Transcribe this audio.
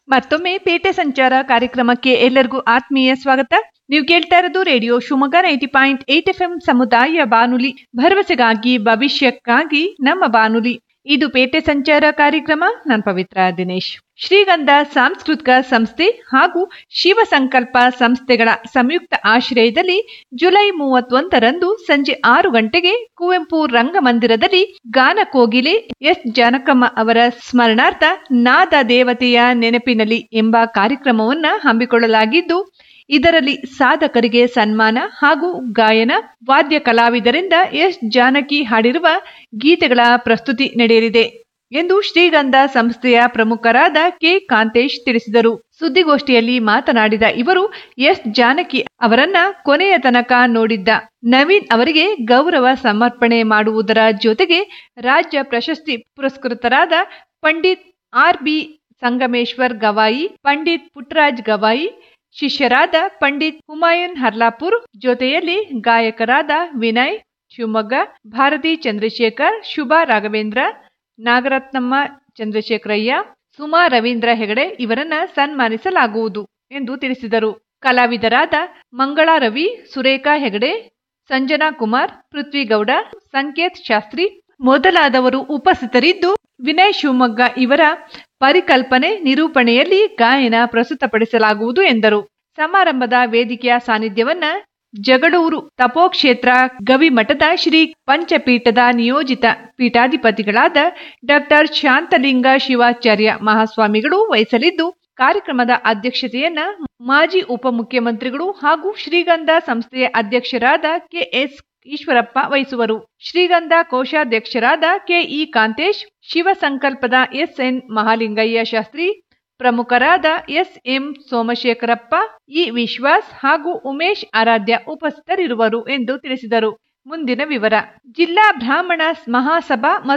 ಮತ್ತೊಮ್ಮೆ ಪೇಟೆ ಸಂಚಾರ ಕಾರ್ಯಕ್ರಮಕ್ಕೆ ಎಲ್ಲರಿಗೂ ಆತ್ಮೀಯ ಸ್ವಾಗತ ನೀವು ಕೇಳ್ತಾ ಇರೋದು radio Shivamogga ninety point eight F M ಸಮುದಾಯ ಬಾನುಲಿ ಭರವಸೆಗಾಗಿ ಭವಿಷ್ಯಕ್ಕಾಗಿ ನಮ್ಮ ಬಾನುಲಿ ಇದು ಪೇಟೆ ಸಂಚಾರ ಕಾರ್ಯಕ್ರಮ ನಾನು ಪವಿತ್ರ ದಿನೇಶ್ ಶ್ರೀಗಂಧ ಸಾಂಸ್ಕೃತಿಕ ಸಂಸ್ಥೆ ಹಾಗೂ ಶಿವ ಸಂಕಲ್ಪ ಸಂಸ್ಥೆಗಳ ಸಂಯುಕ್ತ ಆಶ್ರಯದಲ್ಲಿ ಜುಲೈ ಮೂವತ್ತೊಂದರಂದು ಸಂಜೆ ಆರು ಗಂಟೆಗೆ ಕುವೆಂಪು ರಂಗಮಂದಿರದಲ್ಲಿ ಗಾನ ಕೋಗಿಲೆ ಎಸ್ ಜಾನಕಮ್ಮ ಅವರ ಸ್ಮರಣಾರ್ಥ ನಾದ ದೇವತೆಯ ನೆನಪಿನಲ್ಲಿ ಎಂಬ ಕಾರ್ಯಕ್ರಮವನ್ನ ಹಮ್ಮಿಕೊಳ್ಳಲಾಗಿದ್ದು ಇದರಲ್ಲಿ ಸಾಧಕರಿಗೆ ಸನ್ಮಾನ ಹಾಗೂ ಗಾಯನ ವಾದ್ಯ ಕಲಾವಿದರಿಂದ ಎಸ್ ಜಾನಕಿ ಹಾಡಿರುವ ಗೀತೆಗಳ ಪ್ರಸ್ತುತಿ ನಡೆಯಲಿದೆ ಎಂದು ಶ್ರೀಗಂಧ ಸಂಸ್ಥೆಯ ಪ್ರಮುಖರಾದ ಕೆ ಕಾಂತೇಶ್ ತಿಳಿಸಿದರು ಸುದ್ದಿಗೋಷ್ಠಿಯಲ್ಲಿ ಮಾತನಾಡಿದ ಇವರು ಎಸ್ ಜಾನಕಿ ಅವರನ್ನ ಕೊನೆಯ ತನಕ ನೋಡಿದ್ದ ನವೀನ್ ಅವರಿಗೆ ಗೌರವ ಸಮರ್ಪಣೆ ಮಾಡುವುದರ ಜೊತೆಗೆ ರಾಜ್ಯ ಪ್ರಶಸ್ತಿ ಪುರಸ್ಕೃತರಾದ ಪಂಡಿತ್ ಆರ್ ಬಿ ಸಂಗಮೇಶ್ವರ್ ಗವಾಯಿ ಪಂಡಿತ್ ಪುಟ್ಟರಾಜ್ ಗವಾಯಿ ಶಿಷ್ಯರಾದ ಪಂಡಿತ್ ಹುಮಾಯೂನ್ ಹರ್ಲಾಪುರ್ ಜೊತೆಯಲ್ಲಿ ಗಾಯಕರಾದ ವಿನಯ್ ಶಿವಮೊಗ್ಗ ಭಾರತಿ ಚಂದ್ರಶೇಖರ್ ಶುಭಾ ರಾಘವೇಂದ್ರ ನಾಗರತ್ನಮ್ಮ ಚಂದ್ರಶೇಖರಯ್ಯ ಸುಮಾ ರವೀಂದ್ರ ಹೆಗಡೆ ಇವರನ್ನ ಸನ್ಮಾನಿಸಲಾಗುವುದು ಎಂದು ತಿಳಿಸಿದರು ಕಲಾವಿದರಾದ ಮಂಗಳಾ ರವಿ ಸುರೇಖಾ ಹೆಗಡೆ ಸಂಜನಾ ಕುಮಾರ್ ಪೃಥ್ವಿಗೌಡ ಸಂಕೇತ್ ಶಾಸ್ತ್ರಿ ಮೊದಲಾದವರು ಉಪಸ್ಥಿತರಿದ್ದು ವಿನಯ್ ಶಿವಮೊಗ್ಗ ಇವರ ಪರಿಕಲ್ಪನೆ ನಿರೂಪಣೆಯಲ್ಲಿ ಗಾಯನ ಪ್ರಸ್ತುತಪಡಿಸಲಾಗುವುದು ಎಂದರು ಸಮಾರಂಭದ ವೇದಿಕೆಯ ಸಾನ್ನಿಧ್ಯವನ್ನ ಜಗಳೂರು ತಪೋಕ್ಷೇತ್ರ ಗವಿಮಠದ ಶ್ರೀ ಪಂಚಪೀಠದ ನಿಯೋಜಿತ ಪೀಠಾಧಿಪತಿಗಳಾದ ಡಾಕ್ಟರ್ ಶಾಂತಲಿಂಗ ಶಿವಾಚಾರ್ಯ ಮಹಾಸ್ವಾಮಿಗಳು ವಹಿಸಲಿದ್ದು ಕಾರ್ಯಕ್ರಮದ ಅಧ್ಯಕ್ಷತೆಯನ್ನ ಮಾಜಿ ಉಪಮುಖ್ಯಮಂತ್ರಿಗಳು ಹಾಗೂ ಶ್ರೀಗಂಧ ಸಂಸ್ಥೆಯ ಅಧ್ಯಕ್ಷರಾದ ಕೆಎಸ್ ಈಶ್ವರಪ್ಪ ವಹಿಸುವರು ಶ್ರೀಗಂಧ ಕೋಶಾಧ್ಯಕ್ಷರಾದ ಕೆಇ ಕಾಂತೇಶ್ ಶಿವ ಸಂಕಲ್ಪದ ಎಸ್ಎನ್ ಮಹಾಲಿಂಗಯ್ಯ ಶಾಸ್ತ್ರಿ ಪ್ರಮುಖರಾದ ಎಸ್ಎಂ ಸೋಮಶೇಖರಪ್ಪ ಇ ವಿಶ್ವಾಸ್ ಹಾಗೂ ಉಮೇಶ್ ಆರಾಧ್ಯ ಉಪಸ್ಥಿತರಿರುವರು ಎಂದು ತಿಳಿಸಿದರು ಮುಂದಿನ ವಿವರ ಜಿಲ್ಲಾ ಬ್ರಾಹ್ಮಣ ಮಹಾಸಭಾ